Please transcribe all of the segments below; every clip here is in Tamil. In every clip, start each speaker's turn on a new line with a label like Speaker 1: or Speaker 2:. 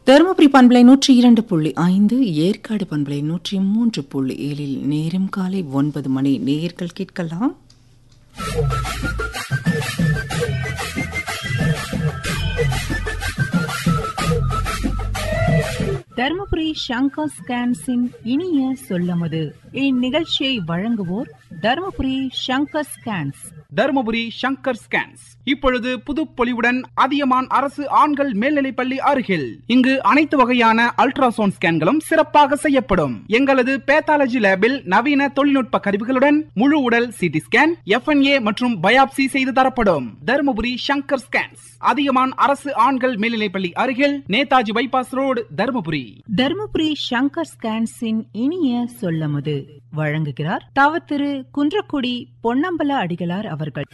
Speaker 1: தருமபுரி பண்பலை நூற்றி இரண்டு புள்ளி ஐந்து ஏற்காடு பண்பலை நூற்றி மூன்று புள்ளி ஏழில் நேரம் காலை ஒன்பது மணி நேயர்கள் கேட்கலாம்
Speaker 2: தருமபுரி சங்கர் ஸ்கேன்ஸின் இனிய சொல்லமுது இந்நிகழ்ச்சியை வழங்குவோர் தருமபுரி சங்கர் ஸ்கேன்ஸ்
Speaker 3: தருமபுரி சங்கர் ஸ்கேன்ஸ் இப்பொழுது புதுப்பொலிவுடன் அதியமான் அரசு ஆண்கள் மேல்நிலைப்பள்ளி அருகில் இங்கு அனைத்து வகையான அல்ட்ராசவுண்ட் ஸ்கேன்களும் சிறப்பாக செய்யப்படும் எங்களது பேத்தாலஜி லேபில் நவீன தொழில்நுட்ப கருவிகளுடன் முழு உடல் சிடி ஸ்கேன் எஃப்என்ஏ மற்றும் பயாப்சி செய்து தரப்படும் தருமபுரி சங்கர் ஸ்கேன்ஸ் அதியமான் அரசு ஆண்கள் மேல்நிலைப்பள்ளி அருகில் நேதாஜி பைபாஸ் ரோடு தருமபுரி
Speaker 2: தருமபுரி சங்கர் ஸ்கேன்ஸின் இனிய சொல்லமுது வழங்குகிறார் தவ திரு குன்றக்குடி பொன்னம்பல அடிகளார் அவர்கள்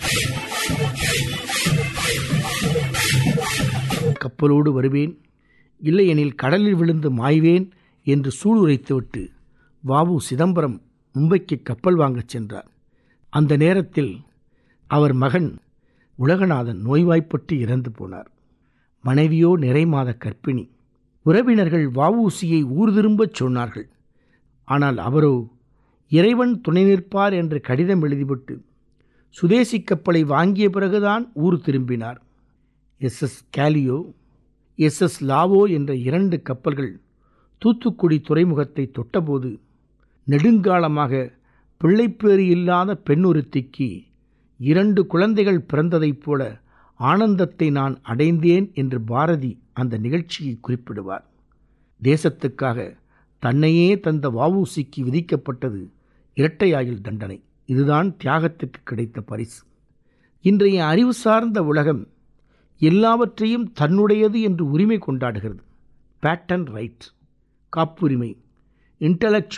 Speaker 4: கப்பலோடு வருவேன் இல்லையெனில் கடலில் விழுந்து மாய்வேன் என்று சூளுரைத்துவிட்டு வாவு சிதம்பரம் மும்பைக்கு கப்பல் வாங்கச் சென்றார் அந்த நேரத்தில் அவர் மகன் உலகநாதன் நோய்வாய்ப்பட்டு இறந்து போனார் மனைவியோ நிறைமாத கர்ப்பிணி உறவினர்கள் வஉசியை ஊர் திரும்பச் சொன்னார்கள் ஆனால் அவரோ இறைவன் துணை நிற்பார் என்று கடிதம் எழுதிவிட்டு சுதேசி கப்பலை வாங்கிய பிறகுதான் ஊர் திரும்பினார் எஸ் எஸ் கேலியோ எஸ் எஸ் லாவோ என்ற இரண்டு கப்பல்கள் தூத்துக்குடி துறைமுகத்தை தொட்டபோது நெடுங்காலமாக பிள்ளைப்பேறு இல்லாத பெண்ணொருத்திக்கு இரண்டு குழந்தைகள் பிறந்ததைப் போல ஆனந்தத்தை நான் அடைந்தேன் என்று பாரதி அந்த நிகழ்ச்சியை குறிப்பிடுவார் தேசத்துக்காக தன்னையே தந்த வஉசிக்கு விதிக்கப்பட்டது இரட்டையாயுள் தண்டனை இதுதான் தியாகத்துக்கு கிடைத்த பரிசு இன்றைய அறிவு சார்ந்த உலகம் எல்லாவற்றையும் தன்னுடையது என்று உரிமை கொண்டாடுகிறது பேட்டன் ரைட் காப்புரிமை இன்டலெக்சுவல்